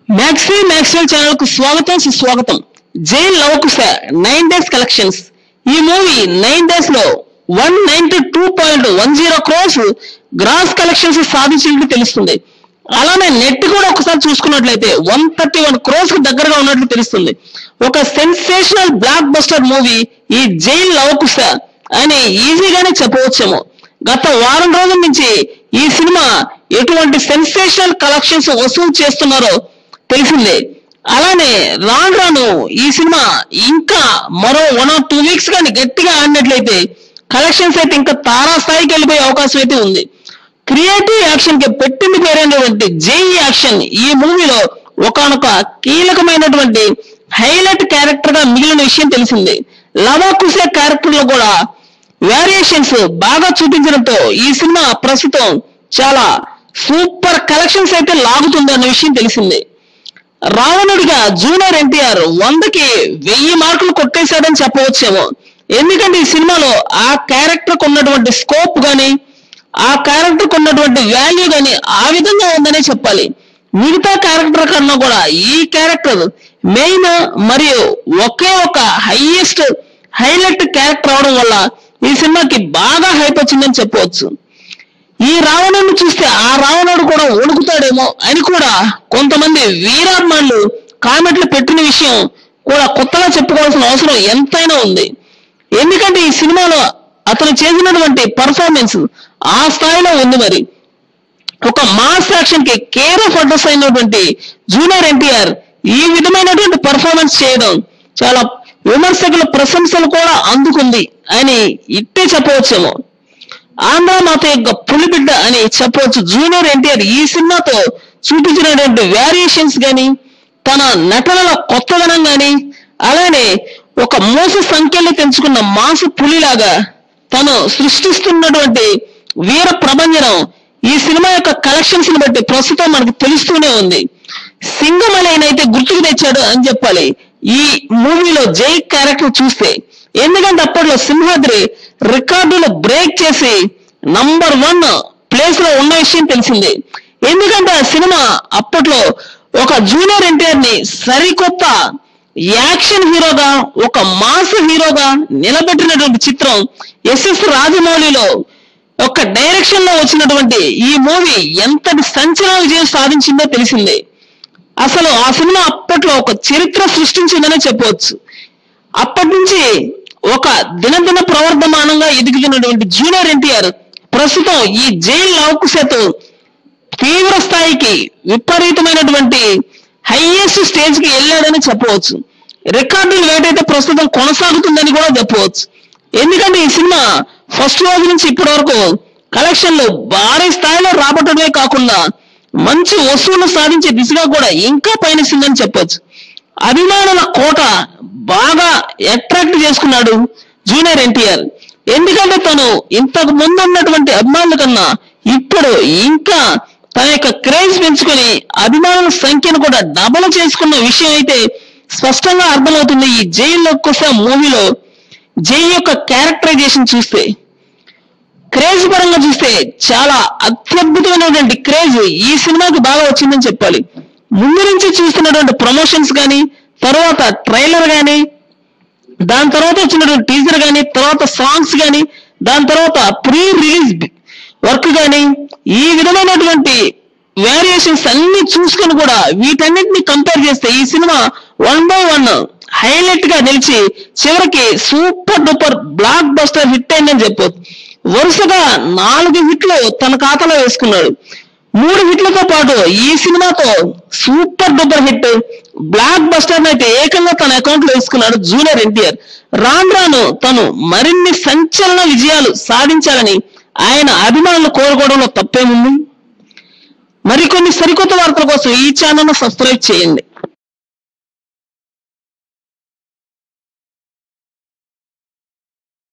maxi Maxwell channel కు స్వాగతం సుస్వాగతం Jai Lava Kusa nine days collections ఈ మూవీ నైన్ డేస్ లో one ninety two point one zero crores gross collections సాధించినట్టు తెలుస్తుంది అలానే నెట్ కూడా ఒకసారి చూసుకున్నట్లయితే వన్ థర్టీ వన్ క్రోర్స్ కు దగ్గరగా ఉన్నట్లు తెలుస్తుంది ఒక సెన్సేషనల్ బ్లాక్ బస్టర్ మూవీ ఈ జైన్ లవకుశ అని ఈజీగానే చెప్పవచ్చేమో గత వారం రోజుల నుంచి ఈ సినిమా ఎటువంటి సెన్సేషనల్ కలెక్షన్స్ వసూలు చేస్తున్నారో తెలిసిందే అలానే రాను రాను ఈ సినిమా ఇంకా మరో వన్ ఆర్ టూ వీక్స్ కానీ గట్టిగా ఆడినట్లయితే కలెక్షన్స్ అయితే ఇంకా తారా స్థాయికి వెళ్ళిపోయే అవకాశం అయితే ఉంది క్రియేటివ్ యాక్షన్ కి పెట్టింది పేరైనటువంటి జై యాక్షన్ ఈ మూవీలో ఒకనొక కీలకమైనటువంటి హైలైట్ క్యారెక్టర్ గా మిగిలిన విషయం తెలిసింది లవాకుశే క్యారెక్టర్ లో కూడా వేరియేషన్స్ బాగా చూపించడంతో ఈ సినిమా ప్రస్తుతం చాలా సూపర్ కలెక్షన్స్ అయితే లాగుతుంది అన్న విషయం తెలిసింది రావణుడిగా జూనియర్ ఎన్టీఆర్ వందకి వెయ్యి మార్కులు కొట్టేశాడని చెప్పవచ్చేమో ఎందుకంటే ఈ సినిమాలో ఆ క్యారెక్టర్ ఉన్నటువంటి స్కోప్ గాని ఆ క్యారెక్టర్ ఉన్నటువంటి వాల్యూ గాని ఆ విధంగా ఉందనే చెప్పాలి మిగతా క్యారెక్టర్ కన్నా కూడా ఈ క్యారెక్టర్ మెయిన్ మరియు ఒకే ఒక హైయెస్ట్ హైలైట్ క్యారెక్టర్ అవడం వల్ల ఈ సినిమాకి బాగా హైప్ వచ్చిందని చెప్పవచ్చు ఈ రావణుడిని చూస్తే ఆ రావణుడు కూడా వణుకుతాడేమో అని కూడా కొంతమంది వీరాభిమానులు కామెంట్లు పెట్టిన విషయం కూడా కొత్తగా చెప్పుకోవాల్సిన అవసరం ఎంతైనా ఉంది ఎందుకంటే ఈ సినిమాలో అతను చేసినటువంటి పర్ఫార్మెన్స్ ఆ స్థాయిలో ఉంది మరి ఒక మాస్ యాక్షన్ కి కేర్ ఆఫ్ అడ్రస్ అయినటువంటి జూనియర్ ఎన్టీఆర్ ఈ విధమైనటువంటి పర్ఫార్మెన్స్ చేయడం చాలా విమర్శకుల ప్రశంసలు కూడా అందుకుంది అని ఇట్టే చెప్పవచ్చేమో ఆంధ్ర మాత యొక్క పులిబిడ్డ అని చెప్పవచ్చు జూనియర్ ఎన్టీఆర్ ఈ సినిమాతో చూపించినటువంటి వేరియేషన్స్ గాని తన నటనల కొత్తదనం గాని అలానే ఒక మోస సంఖ్యలు తెంచుకున్న మాసు పులిలాగా తను సృష్టిస్తున్నటువంటి వీర ప్రభంజనం ఈ సినిమా యొక్క కలెక్షన్స్ ని బట్టి ప్రస్తుతం మనకు తెలుస్తూనే ఉంది సింగమలైనైతే గుర్తుకు తెచ్చాడు అని చెప్పాలి ఈ మూవీలో జై క్యారెక్టర్ చూస్తే ఎందుకంటే అప్పట్లో సింహాద్రి రికార్డులు బ్రేక్ చేసి నంబర్ వన్ ప్లేస్ లో ఉన్న విషయం తెలిసిందే ఎందుకంటే ఆ సినిమా అప్పట్లో ఒక జూనియర్ ఎన్టీఆర్ ని సరికొత్త యాక్షన్ హీరోగా ఒక మాస్ హీరోగా నిలబెట్టినటువంటి చిత్రం ఎస్ఎస్ రాజమౌళిలో ఒక డైరెక్షన్ లో వచ్చినటువంటి ఈ మూవీ ఎంతటి సంచలన విజయం సాధించిందో తెలిసిందే అసలు ఆ సినిమా అప్పట్లో ఒక చరిత్ర సృష్టించిందనే చెప్పవచ్చు అప్పటి నుంచి ఒక దినదిన ప్రవర్ధమానంగా ఎదుగుతున్నటువంటి జూనియర్ ఎన్టీఆర్ ప్రస్తుతం ఈ జైల్ లవకుశతో తీవ్ర స్థాయికి విపరీతమైనటువంటి హైయెస్ట్ స్టేజ్ కి వెళ్ళాడని చెప్పవచ్చు రికార్డులు వేటైతే ప్రస్తుతం కొనసాగుతుందని కూడా చెప్పవచ్చు ఎందుకంటే ఈ సినిమా ఫస్ట్ రోజు నుంచి ఇప్పటి వరకు కలెక్షన్లు భారీ స్థాయిలో రాబట్టడమే కాకుండా మంచి వసూళ్లు సాధించే దిశగా కూడా ఇంకా పయనిస్తుందని చెప్పొచ్చు అభిమానుల కోట బాగా అట్రాక్ట్ చేసుకున్నాడు జూనియర్ ఎన్టీఆర్ ఎందుకంటే తను ఇంతకు ముందు ఉన్నటువంటి అభిమానుల కన్నా ఇప్పుడు ఇంకా తన యొక్క క్రేజ్ పెంచుకొని అభిమానుల సంఖ్యను కూడా డబల్ చేసుకున్న విషయం అయితే స్పష్టంగా అర్థమవుతుంది ఈ జైల్లో కోసం మూవీలో జై యొక్క క్యారెక్టరైజేషన్ చూస్తే క్రేజ్ పరంగా చూస్తే చాలా అత్యద్భుతమైనటువంటి క్రేజ్ ఈ సినిమాకి బాగా వచ్చిందని చెప్పాలి ముందు నుంచి చూస్తున్నటువంటి ప్రమోషన్స్ కానీ తర్వాత ట్రైలర్ కానీ దాని తర్వాత వచ్చినటువంటి టీజర్ కానీ తర్వాత సాంగ్స్ కానీ దాని తర్వాత ప్రీ రిలీజ్ వర్క్ కానీ ఈ విధమైనటువంటి వేరియేషన్స్ అన్ని చూసుకొని కూడా వీటన్నిటిని కంపేర్ చేస్తే ఈ సినిమా వన్ బై వన్ హైలైట్ గా నిలిచి చివరికి super duper blockbuster hit అయిందని చెప్పొచ్చు వరుసగా నాలుగు హిట్లు తన ఖాతాలో వేసుకున్నాడు మూడు హిట్లతో పాటు ఈ సినిమాతో super duper hit blockbuster అయితే ఏకంగా తన అకౌంట్ లో వేసుకున్నాడు జూనియర్ ఎన్టీఆర్ రాను రాను తను మరిన్ని సంచలన విజయాలు సాధించాలని ఆయన అభిమానులు కోరుకోవడంలో తప్పేముంది మరికొన్ని సరికొత్త వార్తల కోసం ఈ ఛానల్ సబ్స్క్రైబ్ చేయండి